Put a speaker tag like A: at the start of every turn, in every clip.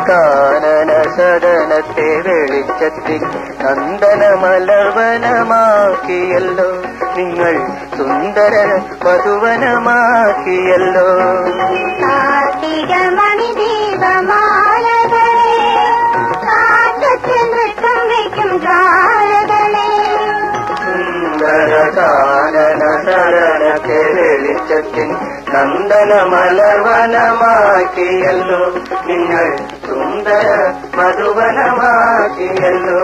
A: കാനന സദനത്തെ വെളിച്ചത്തിൽ നന്ദന മലർവനമാക്കിയല്ലോ നിങ്ങൾ സുന്ദര മധുവനമാക്കിയല്ലോ
B: കാർത്തിക മണിദീപമാലകളെ കാറ്റത്തിൽ നൃത്തം വയ്ക്കും ജ്വാലകളെ
A: സുന്ദര കാനന സദനത്തെ വെളിച്ചത്തിൽ നന്ദന മലർവനമാക്കിയല്ലോ നിങ്ങൾ സുന്ദര മധുവനമാക്കിയല്ലോ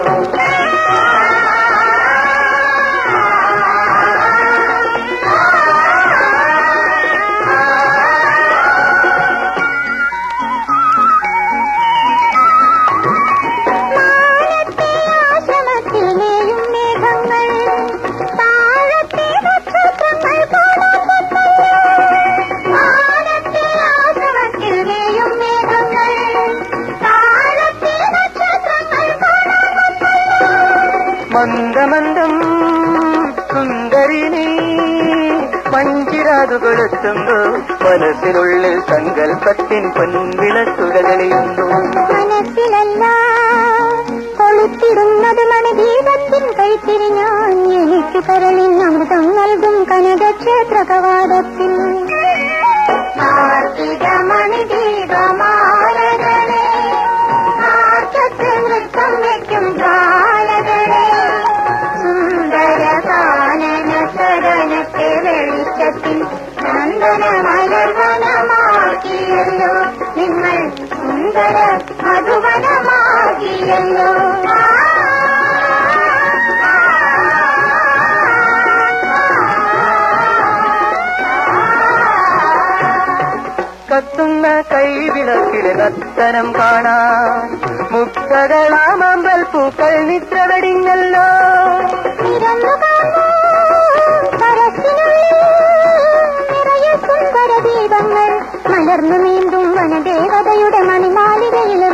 B: മാനത്തെ ആശ്രമത്തിൽ മേയും മേഘങ്ങൾ താഴത്തെ നക്ഷത്രങ്ങൾ കാണാത്തല്ലോ മാനത്തെ ആശ്രമത്തിൽ മേയും മേഘങ്ങൾ താഴത്തെ നക്ഷത്രങ്ങൾ കാണാത്തല്ലോ
A: മന്ദമന്ദം സുന്ദരിനി മഞ്ചിരാതു കൊളുത്തുമ്പോ മനസ്സിനുള്ളിൽ സങ്കല്പത്തിൻ പൊൻവിളക്കുകളിയുന്നു
B: മനസ്സിലല്ല കൊളുത്തിടുന്നത് മണിദീപത്തിൻ കൈത്തിരി ഞാൻ എനിക്ക് കരളിൽ അമൃതം നൽകും കനകക്ഷേത്ര കവാടത്തിൽ കാർത്തിക മണിദീപമാലകളെ കാറ്റത്തിൽ നൃത്തം വയ്ക്കും ജ്വാലകളെ സുന്ദര കാനന ശരണത്തെ വെളിച്ചത്തിൽ നന്ദന മലർവനമാക്കിയല്ലോ നിങ്ങൾ സുന്ദര മധുവനമാകിയല്ലോ
A: കത്തുന്ന കൈവിളക്കിലെ നർത്തനം കാണാൻ മുക്തകളാമമ്പൽ പൂക്കൾ നിദ്ര വെടിഞ്ഞല്ലോ
B: നിരന്നു കാണൂ സരസിനുള്ളിൽ നിറയെ സുന്ദര ദീപങ്ങൾ മലർന്നു നീന്തും വനദേവതയുടെ മണിമാലികയിൽ